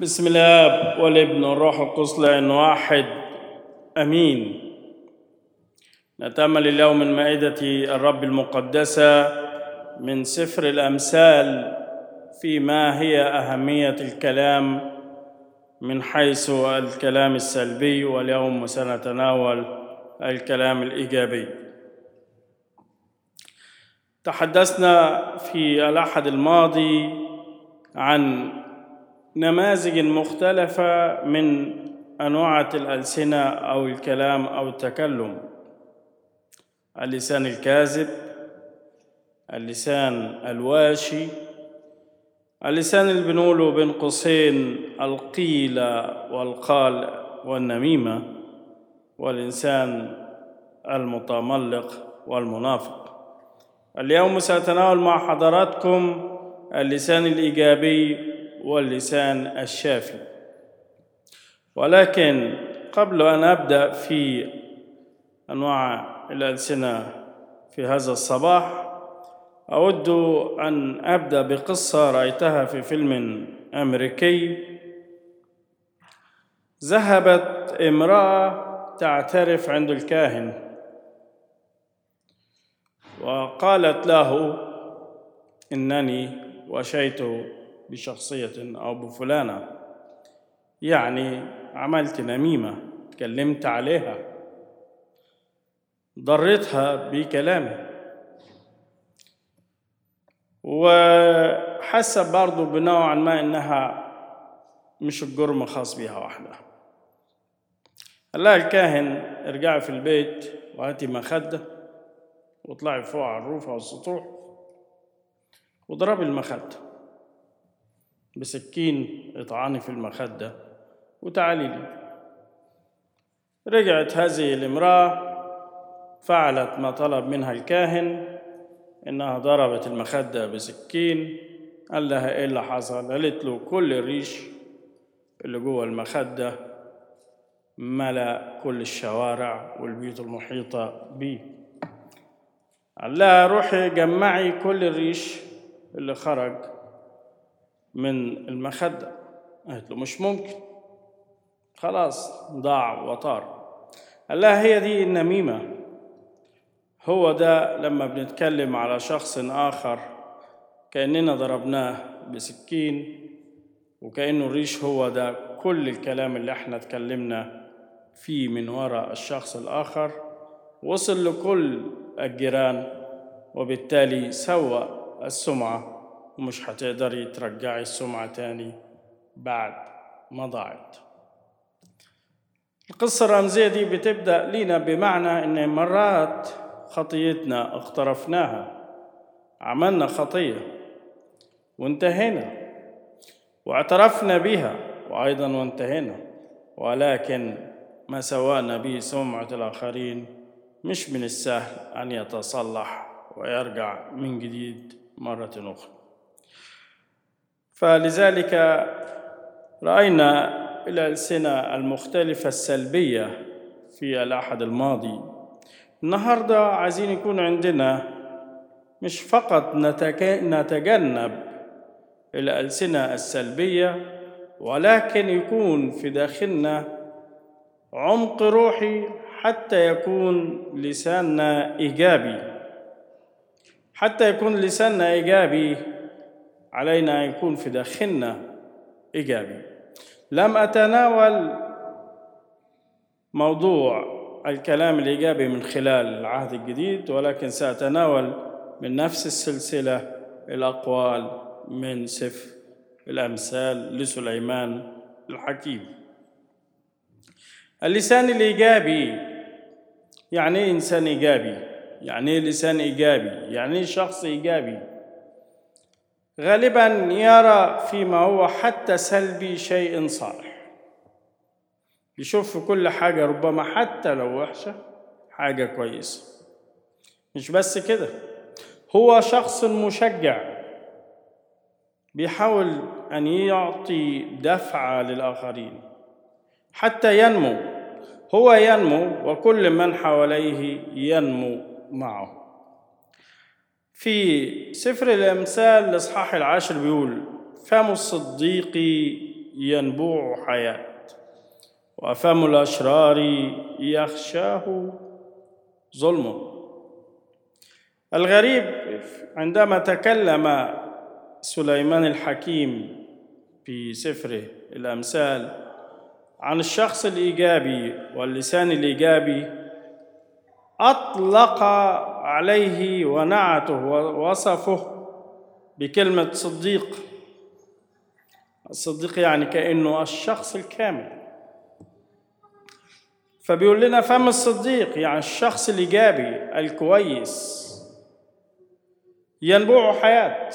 بسم الله والابن والروح القدس لأن واحد أمين نتأمل اليوم من مائدة الرب المقدسة من سفر الأمثال في ما هي أهمية الكلام من حيث الكلام السلبي واليوم سنتناول الكلام الإيجابي تحدثنا في الأحد الماضي عن نماذج مختلفة من أنواع الألسنة أو الكلام أو التكلم اللسان الكاذب اللسان الواشي اللسان اللي بنقوله بين قوسين القيل والقال والنميمة والإنسان المتملق والمنافق اليوم سأتناول مع حضراتكم اللسان الإيجابي واللسان الشافي ولكن قبل أن أبدأ في أنواع الألسنة في هذا الصباح أود أن أبدأ بقصة رأيتها في فيلم أمريكي ذهبت امرأة تعترف عند الكاهن وقالت له إنني وشيت بشخصية أو بفلانة يعني عملت نميمة تكلمت عليها ضرتها بكلامي وحست برضو بنوعا ما إنها مش الجرم خاص بها وحدها قال لها الكاهن ارجعي في البيت وهاتي مخدة واطلعي فوق على الروف أو السطوح واضربي المخدة بسكين اطعني في المخدة وتعالي لي رجعت هذه الامرأة فعلت ما طلب منها الكاهن إنها ضربت المخدة بسكين قال لها إيه اللي حصل؟ قالت له كل الريش اللي جوه المخدة ملأ كل الشوارع والبيوت المحيطة بيه قال لها روحي جمعي كل الريش اللي خرج من المخدة قالت له مش ممكن خلاص ضاع وطار قال لها هي دي النميمة هو ده لما بنتكلم على شخص آخر كأننا ضربناه بسكين وكأنه الريش هو ده كل الكلام اللي احنا اتكلمنا فيه من وراء الشخص الآخر وصل لكل الجيران وبالتالي سوى السمعة ومش هتقدري ترجعي السمعة تاني بعد ما ضاعت القصة الرمزية دي بتبدأ لينا بمعنى إن مرات خطيتنا اقترفناها عملنا خطية وانتهينا واعترفنا بها وأيضا وانتهينا ولكن ما سوانا به سمعة الآخرين مش من السهل أن يتصلح ويرجع من جديد مرة أخرى فلذلك رأينا الألسنة المختلفة السلبية في الأحد الماضي النهاردة عايزين يكون عندنا مش فقط نتجنب الألسنة السلبية ولكن يكون في داخلنا عمق روحي حتى يكون لساننا إيجابي حتى يكون لساننا إيجابي علينا أن يكون في داخلنا إيجابي لم أتناول موضوع الكلام الإيجابي من خلال العهد الجديد ولكن سأتناول من نفس السلسلة الأقوال من سفر الأمثال لسليمان الحكيم اللسان الإيجابي يعني إيه إنسان إيجابي يعني إيه لسان إيجابي يعني إيه شخص إيجابي غالبا يرى فيما هو حتى سلبي شيء صالح يشوف في كل حاجة ربما حتى لو وحشة حاجة كويسة مش بس كده هو شخص مشجع بيحاول أن يعطي دفعة للآخرين حتى ينمو هو ينمو وكل من حواليه ينمو معه في سفر الأمثال الإصحاح العاشر بيقول فم الصديق ينبوع حياة وفم الأشرار يخشاه ظلم الغريب عندما تكلم سليمان الحكيم في سفره الأمثال عن الشخص الإيجابي واللسان الإيجابي أطلق عليه ونعته ووصفه بكلمة صديق الصديق يعني كأنه الشخص الكامل فبيقول لنا فم الصديق يعني الشخص الإيجابي الكويس ينبوع حياة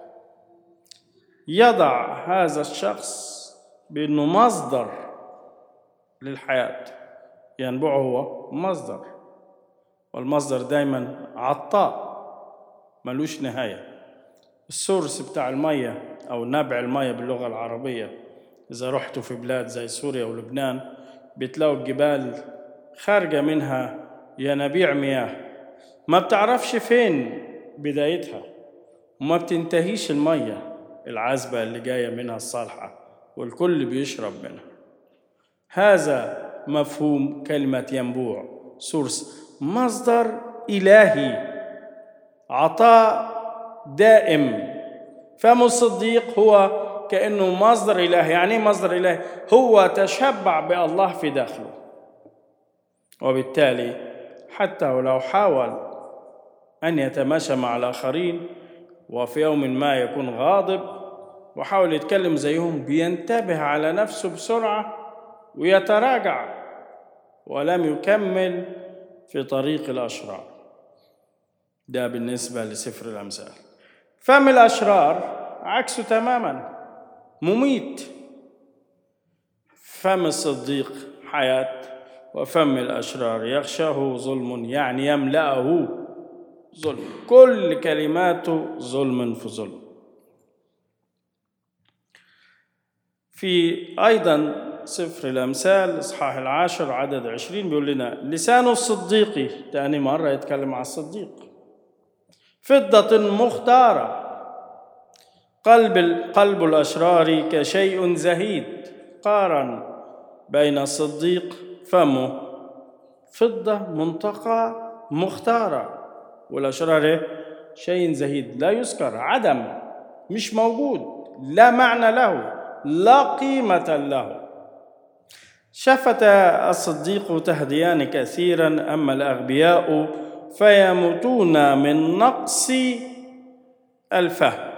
يضع هذا الشخص بأنه مصدر للحياة ينبوع هو مصدر والمصدر دايما عطاء ملوش نهاية السورس بتاع المية أو نبع المية باللغة العربية إذا رحتوا في بلاد زي سوريا ولبنان بتلاقوا الجبال خارجة منها ينابيع مياه ما بتعرفش فين بدايتها وما بتنتهيش المية العذبة اللي جاية منها الصالحة والكل بيشرب منها هذا مفهوم كلمة ينبوع سورس مصدر إلهي عطاء دائم فم الصديق هو كأنه مصدر إلهي يعني مصدر إلهي هو تشبع بالله في داخله وبالتالي حتى ولو حاول أن يتماشى مع الآخرين وفي يوم ما يكون غاضب وحاول يتكلم زيهم بينتبه على نفسه بسرعة ويتراجع ولم يكمل في طريق الأشرار ده بالنسبة لسفر الأمثال فم الأشرار عكسه تماما مميت فم الصديق حياة وفم الأشرار يغشاه ظلم يعني يملأه ظلم كل كلماته ظلم في ظلم في أيضا سفر الأمثال إصحاح العاشر عدد عشرين بيقول لنا لسان الصديق تاني مرة يتكلم عن الصديق فضة مختارة قلب قلب الأشرار كشيء زهيد قارن بين الصديق فمه فضة منطقة مختارة والأشرار شيء زهيد لا يذكر عدم مش موجود لا معنى له لا قيمة له شفت الصديق تهديان كثيرا أما الأغبياء فيموتون من نقص الفهم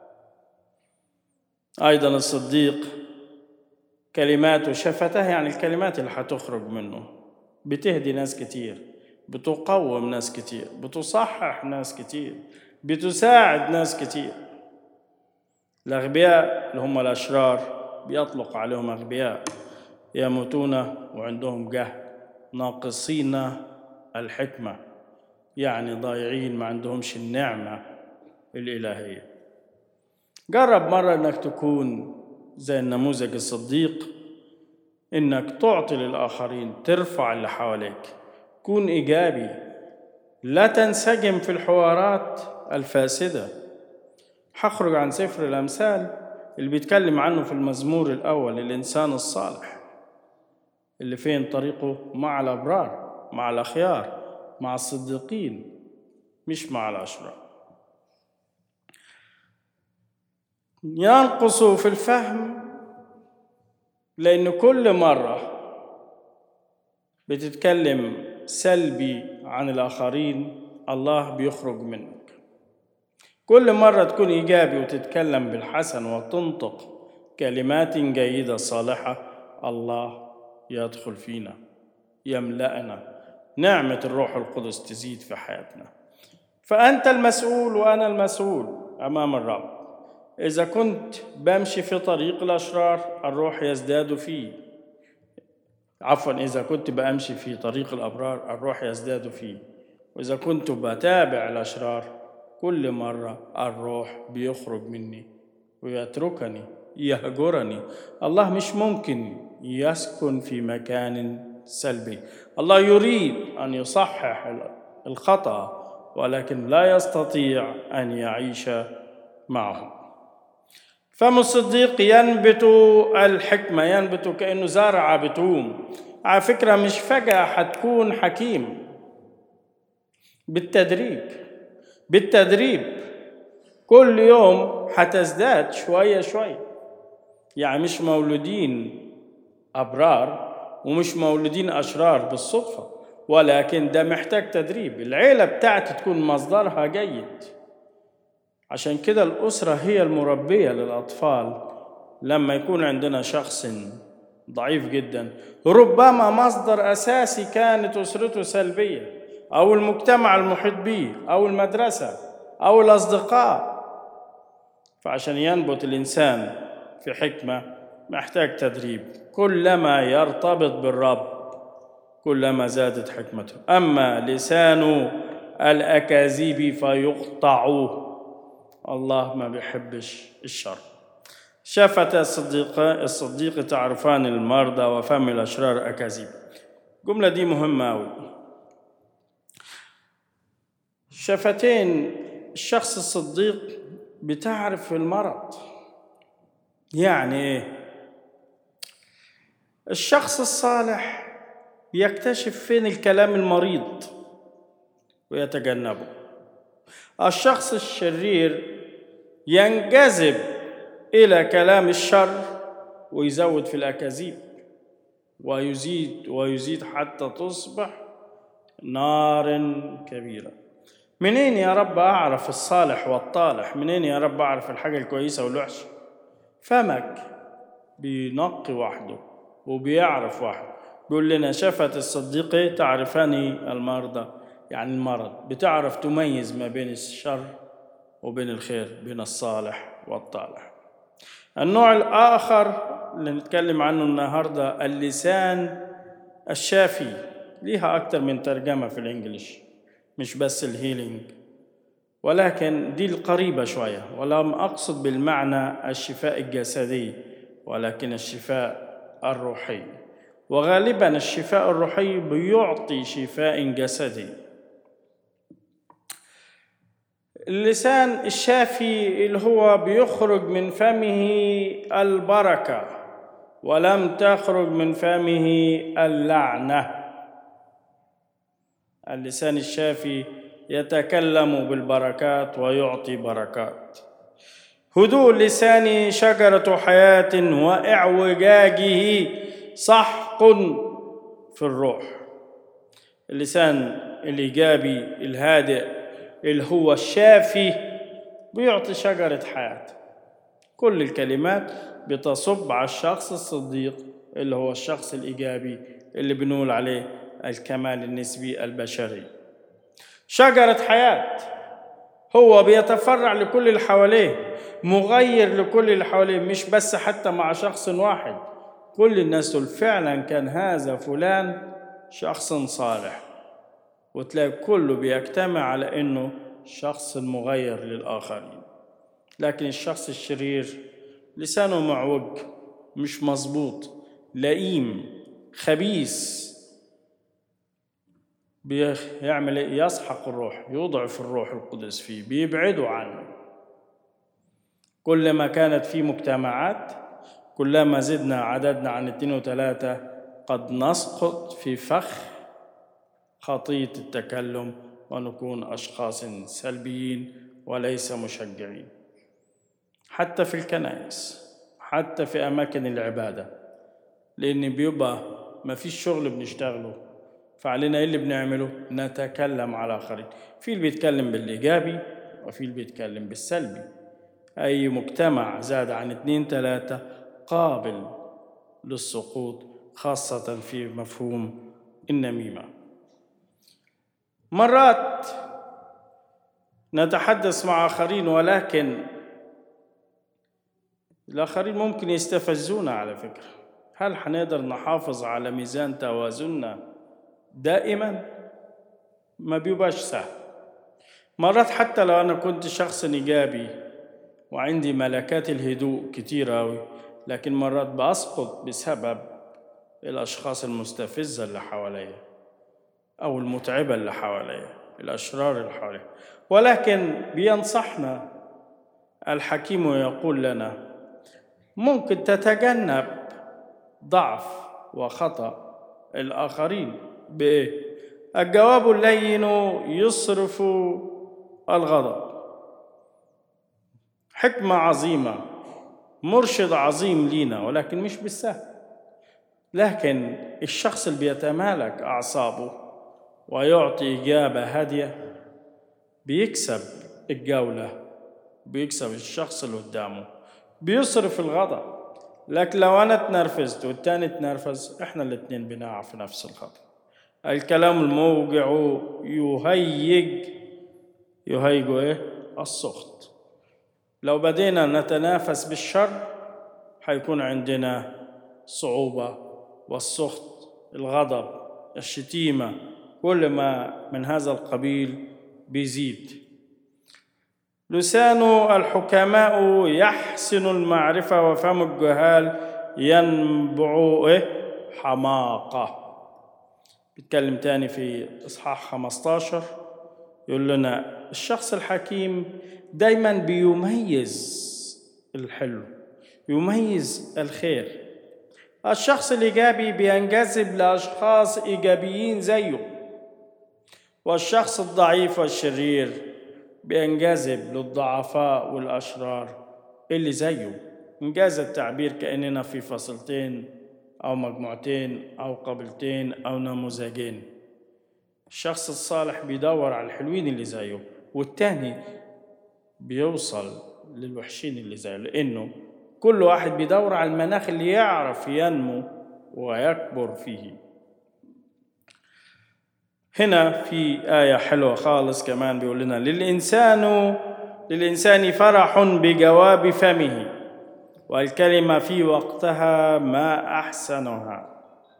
أيضا الصديق كلمات شفته يعني الكلمات اللي هتخرج منه بتهدي ناس كتير بتقوم ناس كتير بتصحح ناس كتير بتساعد ناس كتير الأغبياء اللي هم الأشرار بيطلق عليهم أغبياء يموتون وعندهم جهل ناقصين الحكمة يعني ضايعين ما عندهمش النعمة الإلهية جرب مرة إنك تكون زي النموذج الصديق إنك تعطي للآخرين ترفع اللي حواليك كون إيجابي لا تنسجم في الحوارات الفاسدة هخرج عن سفر الأمثال اللي بيتكلم عنه في المزمور الأول الإنسان الصالح اللي فين طريقه مع الأبرار مع الأخيار مع الصديقين مش مع الأشرار ينقص في الفهم لأن كل مرة بتتكلم سلبي عن الآخرين الله بيخرج منك كل مرة تكون إيجابي وتتكلم بالحسن وتنطق كلمات جيدة صالحة الله يدخل فينا يملأنا نعمة الروح القدس تزيد في حياتنا فأنت المسؤول وأنا المسؤول أمام الرب إذا كنت بمشي في طريق الأشرار الروح يزداد فيه عفوا إذا كنت بمشي في طريق الأبرار الروح يزداد فيه وإذا كنت بتابع الأشرار كل مرة الروح بيخرج مني ويتركني يهجرني الله مش ممكن يسكن في مكان سلبي الله يريد أن يصحح الخطأ ولكن لا يستطيع أن يعيش معه فم الصديق ينبت الحكمة ينبت كأنه زرعة بتقوم على فكرة مش فجأة هتكون حكيم بالتدريج بالتدريب كل يوم هتزداد شوية شوية يعني مش مولودين أبرار ومش مولودين أشرار بالصدفة ولكن ده محتاج تدريب العيلة بتاعتي تكون مصدرها جيد عشان كده الأسرة هي المربية للأطفال لما يكون عندنا شخص ضعيف جدا ربما مصدر أساسي كانت أسرته سلبية أو المجتمع المحيط به أو المدرسة أو الأصدقاء فعشان ينبت الإنسان في حكمة محتاج تدريب كلما يرتبط بالرب كلما زادت حكمته أما لسان الأكاذيب فيقطع الله ما بيحبش الشر شفت الصديق الصديق تعرفان المرضى وفم الأشرار أكاذيب الجملة دي مهمة أوي شفتين الشخص الصديق بتعرف المرض يعني ايه الشخص الصالح بيكتشف فين الكلام المريض ويتجنبه الشخص الشرير ينجذب الى كلام الشر ويزود في الاكاذيب ويزيد ويزيد حتى تصبح نار كبيره منين يا رب اعرف الصالح والطالح منين يا رب اعرف الحاجه الكويسه والوحشه فمك بينقي وحده وبيعرف وحده بيقول لنا شفت الصديق تعرفان المرضى يعني المرض بتعرف تميز ما بين الشر وبين الخير بين الصالح والطالح النوع الآخر اللي نتكلم عنه النهاردة اللسان الشافي ليها أكتر من ترجمة في الإنجليش مش بس الهيلينج ولكن دي القريبة شوية ولم أقصد بالمعنى الشفاء الجسدي ولكن الشفاء الروحي وغالبا الشفاء الروحي بيعطي شفاء جسدي اللسان الشافي اللي هو بيخرج من فمه البركة ولم تخرج من فمه اللعنة اللسان الشافي يتكلم بالبركات ويعطي بركات هدوء اللسان شجرة حياة وإعوجاجه سحق في الروح اللسان الإيجابي الهادئ اللي هو الشافي بيعطي شجرة حياة كل الكلمات بتصب على الشخص الصديق اللي هو الشخص الإيجابي اللي بنقول عليه الكمال النسبي البشري شجرة حياة هو بيتفرع لكل اللي حواليه مغير لكل اللي حواليه مش بس حتى مع شخص واحد كل الناس دول فعلا كان هذا فلان شخص صالح وتلاقي كله بيجتمع على انه شخص مغير للاخرين لكن الشخص الشرير لسانه معوج مش مظبوط لئيم خبيث بيعمل ايه يسحق الروح يضعف الروح القدس فيه بيبعده عنه كل ما كانت في مجتمعات كلما زدنا عددنا عن اثنين وثلاثة قد نسقط في فخ خطية التكلم ونكون أشخاص سلبيين وليس مشجعين حتى في الكنائس حتى في أماكن العبادة لأن بيبقى ما فيش شغل بنشتغله فعلينا إيه اللي بنعمله نتكلم على الآخرين في اللي بيتكلم بالإيجابي وفي اللي بيتكلم بالسلبي أي مجتمع زاد عن اتنين تلاتة قابل للسقوط خاصة في مفهوم النميمة مرات نتحدث مع آخرين ولكن الآخرين ممكن يستفزونا على فكرة هل حنقدر نحافظ على ميزان توازننا دائما ما بيبقاش سهل مرات حتى لو أنا كنت شخص إيجابي وعندي ملكات الهدوء كتير أوي لكن مرات بأسقط بسبب الأشخاص المستفزة اللي حواليا أو المتعبة اللي حواليا الأشرار اللي حواليا ولكن بينصحنا الحكيم ويقول لنا ممكن تتجنب ضعف وخطأ الآخرين بإيه؟ الجواب اللين يصرف الغضب حكمة عظيمة مرشد عظيم لينا ولكن مش بالسهل لكن الشخص اللي بيتمالك أعصابه ويعطي إجابة هادية بيكسب الجولة بيكسب الشخص اللي قدامه بيصرف الغضب لكن لو أنا اتنرفزت والتاني اتنرفز إحنا الاتنين بنقع في نفس الخطأ الكلام الموجع يهيج يهيج إيه؟ السخط لو بدينا نتنافس بالشر حيكون عندنا صعوبة والسخط الغضب الشتيمة كل ما من هذا القبيل بيزيد لسان الحكماء يحسن المعرفة وفم الجهال ينبع إيه؟ حماقة بيتكلم تاني في إصحاح 15 يقول لنا الشخص الحكيم دايما بيميز الحلو يميز الخير الشخص الإيجابي بينجذب لأشخاص إيجابيين زيه والشخص الضعيف والشرير بينجذب للضعفاء والأشرار اللي زيه إنجاز التعبير كأننا في فصلتين أو مجموعتين أو قبيلتين أو نموذجين الشخص الصالح بيدور على الحلوين اللي زيه والتاني بيوصل للوحشين اللي زيه لأنه كل واحد بيدور على المناخ اللي يعرف ينمو ويكبر فيه هنا في آية حلوة خالص كمان بيقول لنا للإنسان للإنسان فرح بجواب فمه والكلمة في وقتها ما أحسنها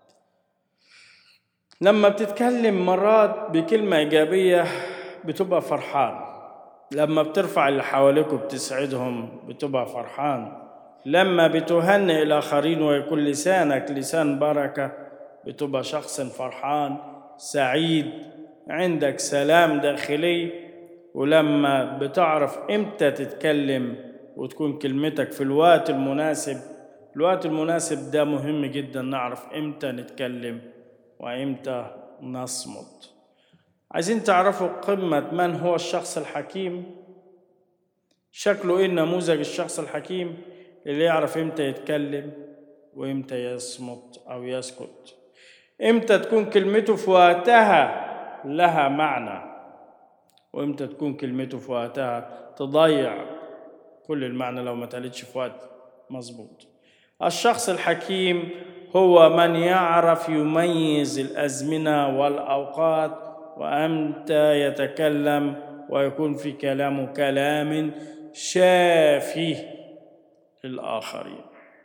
لما بتتكلم مرات بكلمة إيجابية بتبقى فرحان لما بترفع اللي حواليك وبتسعدهم بتبقى فرحان لما بتهنئ الآخرين ويكون لسانك لسان بركة بتبقى شخص فرحان سعيد عندك سلام داخلي ولما بتعرف امتى تتكلم وتكون كلمتك في الوقت المناسب الوقت المناسب ده مهم جدا نعرف امتى نتكلم وامتى نصمت عايزين تعرفوا قمة من هو الشخص الحكيم شكله ايه نموذج الشخص الحكيم اللي يعرف امتى يتكلم وامتى يصمت او يسكت امتى تكون كلمته في وقتها لها معنى وامتى تكون كلمته في وقتها تضيع كل المعنى لو ما اتقالتش في وقت مظبوط الشخص الحكيم هو من يعرف يميز الازمنه والاوقات وامتى يتكلم ويكون في كلامه كلام شافي للاخرين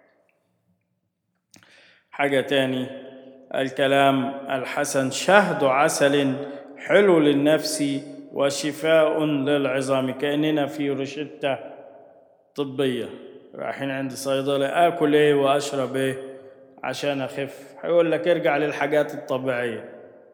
حاجه تاني الكلام الحسن شهد عسل حلو للنفس وشفاء للعظام كأننا في روشتة طبية رايحين عند صيدلة آكل إيه وأشرب إيه عشان أخف هيقول لك ارجع للحاجات الطبيعية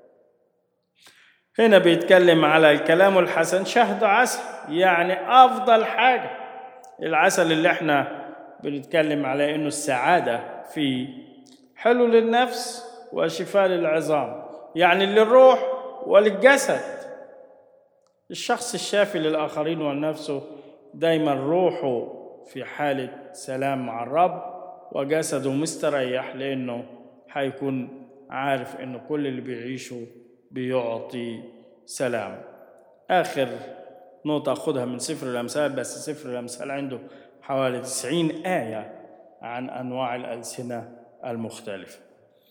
هنا بيتكلم على الكلام الحسن شهد عسل يعني أفضل حاجة العسل اللي احنا بنتكلم على إنه السعادة فيه حلو للنفس وشفاء للعظام يعني للروح وللجسد الشخص الشافي للآخرين ولنفسه دايما روحه في حالة سلام مع الرب وجسده مستريح لأنه حيكون عارف أنه كل اللي بيعيشه بيعطي سلام آخر نقطة أخذها من سفر الأمثال بس سفر الأمثال عنده حوالي 90 آية عن أنواع الألسنة المختلفة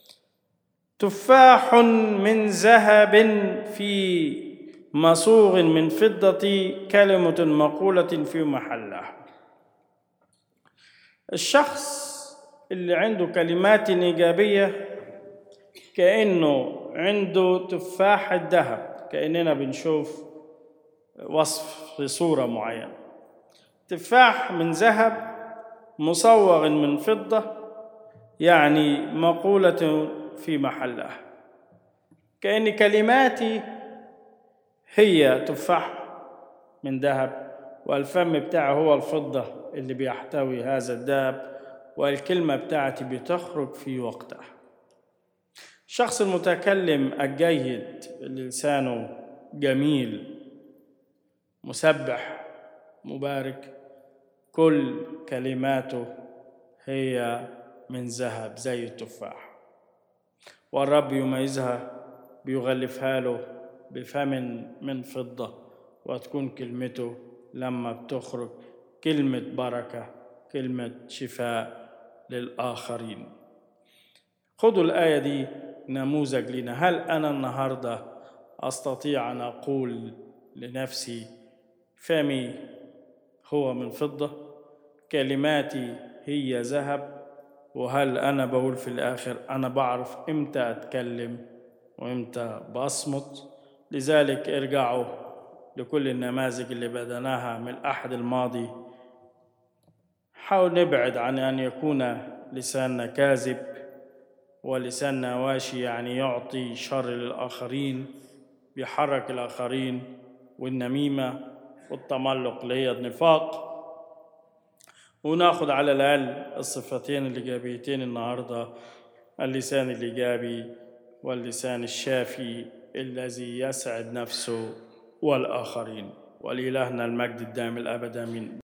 تفاح من ذهب في مصوغ من فضة كلمة مقولة في محلها الشخص اللي عنده كلمات إيجابية كأنه عنده تفاح الذهب كأننا بنشوف وصف في صورة معينة تفاح من ذهب مصوغ من فضة يعني مقولة في محلها كأن كلماتي هي تفاح من ذهب والفم بتاعه هو الفضة اللي بيحتوي هذا الذهب والكلمة بتاعتي بتخرج في وقتها الشخص المتكلم الجيد اللي لسانه جميل مسبح مبارك كل كلماته هي من ذهب زي التفاح والرب يميزها بيغلفها له بفم من فضة وتكون كلمته لما بتخرج كلمة بركة كلمة شفاء للآخرين خدوا الآية دي نموذج لنا هل أنا النهاردة أستطيع أن أقول لنفسي فمي هو من فضة كلماتي هي ذهب وهل أنا بقول في الآخر أنا بعرف إمتى أتكلم وإمتى بصمت لذلك ارجعوا لكل النماذج اللي بدناها من الأحد الماضي حاول نبعد عن أن يكون لساننا كاذب ولساننا واشي يعني يعطي شر للآخرين بيحرك الآخرين والنميمة والتملق اللي هي النفاق وناخد على الأقل الصفتين الإيجابيتين النهاردة اللسان الإيجابي واللسان الشافي الذي يسعد نفسه والآخرين ولإلهنا المجد الدائم الأبد آمين